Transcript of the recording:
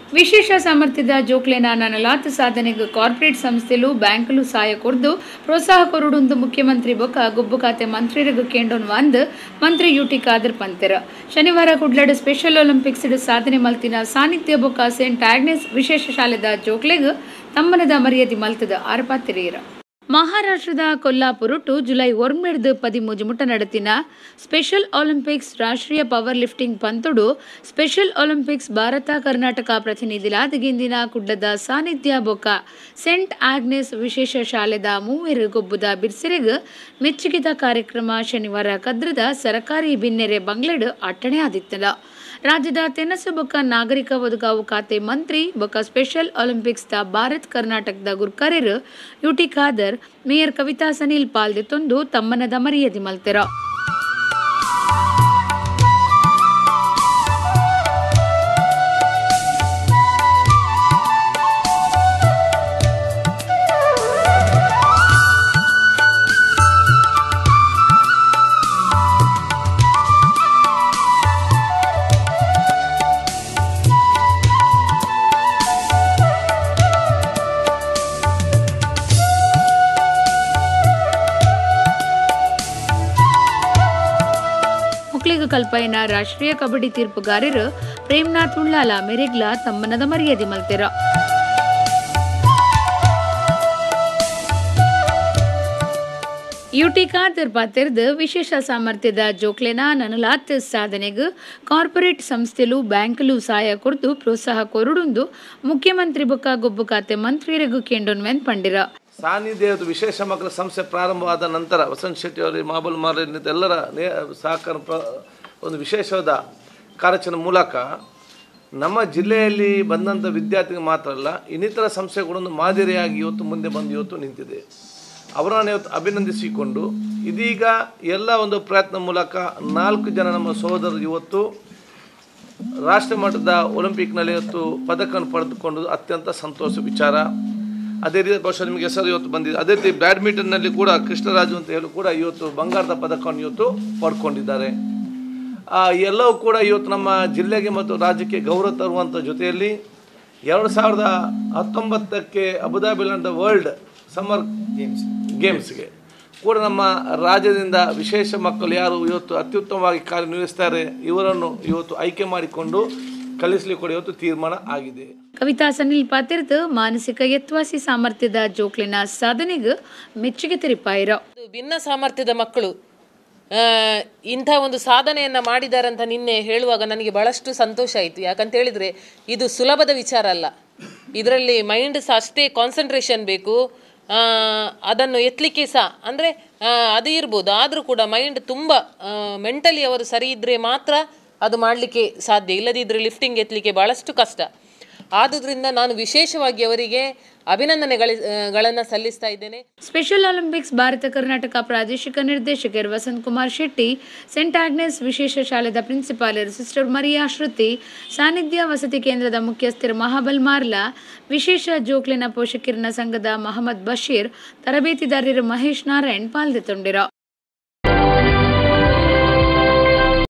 ವಿಶೇಷ ಸಾಮರ್ಥ್ಯದ ಜೋಕ್ಲೆನ ನನಲಾತ್ ಸಾಧನೆಗೆ ಕಾರ್ಪೊರೇಟ್ ಸಂಸ್ಥೆಲು ಬ್ಯಾಂಕಲು ಸಹಾಯ ಕೊರ್ದು ಪ್ರೋತ್ಸಾಹ ಕೊರುಡುಂದು ಮುಖ್ಯಮಂತ್ರಿ ಬೊಕ ಗುಬ್ಬು ಖಾತೆ ಮಂತ್ರಿರಿಗೆ ಕೇಂಡೋನ್ ಒಂದ್ ಮಂತ್ರಿ ಯುಟಿ ಖಾದರ್ ಪಂತೆರ ಶನಿವಾರ ಕುಡ್ಲಡ್ ಸ್ಪೆಷಲ್ ಒಲಿಂಪಿಕ್ಸ್ ಸಾಧನೆ ಮಲ್ತಿನ ಸಾನ್ನಿಧ್ಯ ಬೊಕ ಸೆಂಟ್ ಆಗ್ನೆಸ್ ವಿಶೇಷ ಶಾಲೆದ ಜೋಕ್ಲೆಗ್ ತಮ್ಮನದ ಮರ್ಯಾದೆ ಮಲ್ತದ ಆರ್ಪಾತಿರೀರ ಮಹಾರಾಷ್ಟ್ರದ ಕೊಲ್ಲಾಪುರ ಟು ಜುಲೈ ಒರ್ಮೆಡ್ದು ಪದಿಮೂಜು ಮುಟ ನಡತಿನ ಸ್ಪೆಷಲ್ ಒಲಿಂಪಿಕ್ಸ್ ರಾಷ್ಟ್ರೀಯ ಪವರ್ ಲಿಫ್ಟಿಂಗ್ ಪಂತುಡು ಸ್ಪೆಷಲ್ ಒಲಿಂಪಿಕ್ಸ್ ಭಾರತ ಕರ್ನಾಟಕ ಪ್ರತಿನಿಧಿಲಾದ ಗಿಂದಿನ ಕುಡ್ಲದ ಸಾನ್ನಿಧ್ಯ ಬೊಕ ಸೆಂಟ್ ಆಗ್ನೆಸ್ ವಿಶೇಷ ಶಾಲೆದ ಮೂವೆರು ಗೊಬ್ಬುದ ಬಿರ್ಸೆರೆಗ್ ಮೆಚ್ಚುಗೆದ ಕಾರ್ಯಕ್ರಮ ಶನಿವಾರ ಕದ್ರದ ಸರಕಾರಿ ಬಿನ್ನೆರೆ ಬಂಗ್ಲೆಡ್ ಅಟ್ಟಣೆ ಆದಿತ್ತಲ ರಾಜ್ಯದ ತೆನಸು ಬೊಕ್ಕ ನಾಗರಿಕ ಒದಗಾವು ಖಾತೆ ಮಂತ್ರಿ ಬೊಕ್ಕ ಸ್ಪೆಷಲ್ ಒಲಿಂಪಿಕ್ಸ್ದ ಭಾರತ್ ಕರ್ನಾಟಕದ ಗುರ್ಕರೆರ್ ಯುಟಿ ಖಾದರ್ ಮೇಯರ್ ಕವಿತಾ ಸನಿಲ್ ಪಾಲ್ದೆತ್ತೊಂದು ತಮ್ಮನದ ಮರ್ಯಾದೆ ಮಲ್ತೆರ ಮುಕ್ಲಿಗ ಕಲ್ಪೈನ ರಾಷ್ಟ್ರೀಯ ಕಬಡ್ಡಿ ತೀರ್ಪುಗಾರರು ಪ್ರೇಮ್ನಾಥ್ ಉಳ್ಳಾಲ ಮೆರೆಗ್ಲ ತಮ್ಮನದ ಮರ್ಯಾದೆ ಮಲ್ತೆರ ಯುಟಿ ಖಾದರ್ ಪಾತೆರ್ದು ವಿಶೇಷ ಸಾಮರ್ಥ್ಯದ ಜೋಕ್ಲೆನ ನನಲಾತ್ ಸಾಧನೆಗ್ ಕಾರ್ಪೊರೇಟ್ ಸಂಸ್ಥೆಲು ಬ್ಯಾಂಕಲು ಸಹಾಯ ಕೊರ್ದು ಪ್ರೋತ್ಸಾಹ ಕೊರುಡುಂದು ಮುಖ್ಯಮಂತ್ರಿ ಬೊಕ್ಕ ಗೊಬ್ಬು ಖಾತೆ ಮಂತ್ರಿಯರಿಗೂ ಕೇಂಡೋನ್ ವೆನ್ ಪಂಡಿರ ಸಾನ್ನಿಧ್ಯದ ವಿಶೇಷ ಮಕ್ಕಳ ಸಂಸ್ಥೆ ಪ್ರಾರಂಭವಾದ ನಂತರ ವಸಂತ್ ಶೆಟ್ಟಿ ಅವರಿಗೆ ಮಾಬಲ್ ಮಾರ ಎಲ್ಲರ ನೇ ಸಹಕಾರ ಪ್ರ ಒಂದು ವಿಶೇಷವಾದ ಕಾರ್ಯಾಚರಣೆ ಮೂಲಕ ನಮ್ಮ ಜಿಲ್ಲೆಯಲ್ಲಿ ಬಂದಂಥ ವಿದ್ಯಾರ್ಥಿಗೆ ಮಾತ್ರ ಅಲ್ಲ ಇನ್ನಿತರ ಸಂಸ್ಥೆಗಳೊಂದು ಮಾದರಿಯಾಗಿ ಇವತ್ತು ಮುಂದೆ ಬಂದು ಇವತ್ತು ನಿಂತಿದೆ ಅವರನ್ನು ಇವತ್ತು ಅಭಿನಂದಿಸಿಕೊಂಡು ಇದೀಗ ಎಲ್ಲ ಒಂದು ಪ್ರಯತ್ನ ಮೂಲಕ ನಾಲ್ಕು ಜನ ನಮ್ಮ ಸಹೋದರರು ಇವತ್ತು ರಾಷ್ಟ್ರ ಮಟ್ಟದ ಒಲಿಂಪಿಕ್ನಲ್ಲಿ ಇವತ್ತು ಪದಕವನ್ನು ಪಡೆದುಕೊಂಡು ಅತ್ಯಂತ ಸಂತೋಷ ವಿಚಾರ ಅದೇ ರೀತಿ ಬಹುಶಃ ನಿಮಗೆ ಹೆಸರು ಇವತ್ತು ಬಂದಿದೆ ಅದೇ ರೀತಿ ಬ್ಯಾಡ್ಮಿಂಟನ್ನಲ್ಲಿ ಕೂಡ ಕೃಷ್ಣರಾಜು ಅಂತ ಹೇಳಿ ಕೂಡ ಇವತ್ತು ಬಂಗಾರದ ಪದಕವನ್ನು ಇವತ್ತು ಪಡ್ಕೊಂಡಿದ್ದಾರೆ ಆ, ಎಲ್ಲವೂ ಕೂಡ ಇವತ್ತು ನಮ್ಮ ಜಿಲ್ಲೆಗೆ ಮತ್ತು ರಾಜ್ಯಕ್ಕೆ ಗೌರವ ತರುವಂಥ ಜೊತೆಯಲ್ಲಿ ಎರಡು ಸಾವಿರದ ಹತ್ತೊಂಬತ್ತಕ್ಕೆ ಅಬುದಾಬಿ ನಡೆದ ವರ್ಲ್ಡ್ ಸಮ್ಮರ್ ಗೇಮ್ಸ್ ಗೇಮ್ಸ್ಗೆ ಕೂಡ ನಮ್ಮ ರಾಜ್ಯದಿಂದ ವಿಶೇಷ ಮಕ್ಕಳು ಯಾರು ಇವತ್ತು ಅತ್ಯುತ್ತಮವಾಗಿ ಕಾರ್ಯನಿರ್ವಹಿಸ್ತಾರೆ ಇವರನ್ನು ಇವತ್ತು ಆಯ್ಕೆ ಮಾಡಿಕೊಂಡು ಕಲಿಸಲಿಕ್ಕೆ ಕೂಡ ಇವತ್ತು ತೀರ್ಮಾನ ಆಗಿದೆ ಕವಿತಾ ಸನಿಲ್ ಪಾತೆರ್ದು ಮಾನಸಿಕ ಯತ್ವಾಸಿ ಸಾಮರ್ಥ್ಯದ ಜೋಕ್ಲೆನ ಸಾಧನೆಗ್ ಮೆಚ್ಚುಗೆ ತೆರಿಪಾಯಿರ ಇದು ಭಿನ್ನ ಸಾಮರ್ಥ್ಯದ ಮಕ್ಕಳು ಆ, ಇಂಥ ಒಂದು ಸಾಧನೆಯನ್ನು ಮಾಡಿದಾರಂತ ನಿನ್ನೆ ಹೇಳುವಾಗ ನನಗೆ ಬಹಳಷ್ಟು ಸಂತೋಷ ಆಯಿತು ಯಾಕಂತ ಹೇಳಿದರೆ ಇದು ಸುಲಭದ ವಿಚಾರ ಅಲ್ಲ ಇದರಲ್ಲಿ ಮೈಂಡ್ ಸಹ ಅಷ್ಟೇ ಕಾನ್ಸಂಟ್ರೇಷನ್ ಬೇಕು ಆ, ಅದನ್ನು ಎತ್ತಲಿಕ್ಕೆ ಸಹ ಅಂದರೆ ಅದು ಇರ್ಬೋದು ಆದರೂ ಕೂಡ ಮೈಂಡ್ ತುಂಬ ಮೆಂಟಲಿ ಅವರು ಸರಿ ಇದ್ದರೆ ಮಾತ್ರ ಅದು ಮಾಡಲಿಕ್ಕೆ ಸಾಧ್ಯ ಇಲ್ಲದಿದ್ದರೆ ಲಿಫ್ಟಿಂಗ್ ಎತ್ತಲಿಕ್ಕೆ ಭಾಳಷ್ಟು ಕಷ್ಟ ಆದುದರಿಂದ ನಾನು ವಿಶೇಷವಾಗಿ ಅವರಿಗೆ ಅಭಿನಂದನೆಗಳನ್ನು ಸಲ್ಲಿಸ್ತಾ ಇದ್ದೇನೆ ಸ್ಪೆಷಲ್ ಒಲಿಂಪಿಕ್ಸ್ ಭಾರತ ಕರ್ನಾಟಕ ಪ್ರಾದೇಶಿಕ ನಿರ್ದೇಶಕರು ವಸಂತ್ ಕುಮಾರ್ ಶೆಟ್ಟಿ ಸೆಂಟ್ ಆಗ್ನೆಸ್ ವಿಶೇಷ ಶಾಲೆದ ಪ್ರಿನ್ಸಿಪಾಲರ್ ಸಿಸ್ಟರ್ ಮರಿಯಾ ಶ್ರುತಿ ಸಾನ್ನಿಧ್ಯ ವಸತಿ ಕೇಂದ್ರದ ಮುಖ್ಯಸ್ಥರು ಮಹಾಬಲ್ ಮಾರ್ಲಾ ವಿಶೇಷ ಜೋಕ್ಲಿನ ಪೋಷಕರಿನ ಸಂಘದ ಮಹಮ್ಮದ್ ಬಶೀರ್ ತರಬೇತಿದಾರರು ಮಹೇಶ್ ನಾರಾಯಣ್ ಪಾಲ್ಗೊಳ್ಳಿರ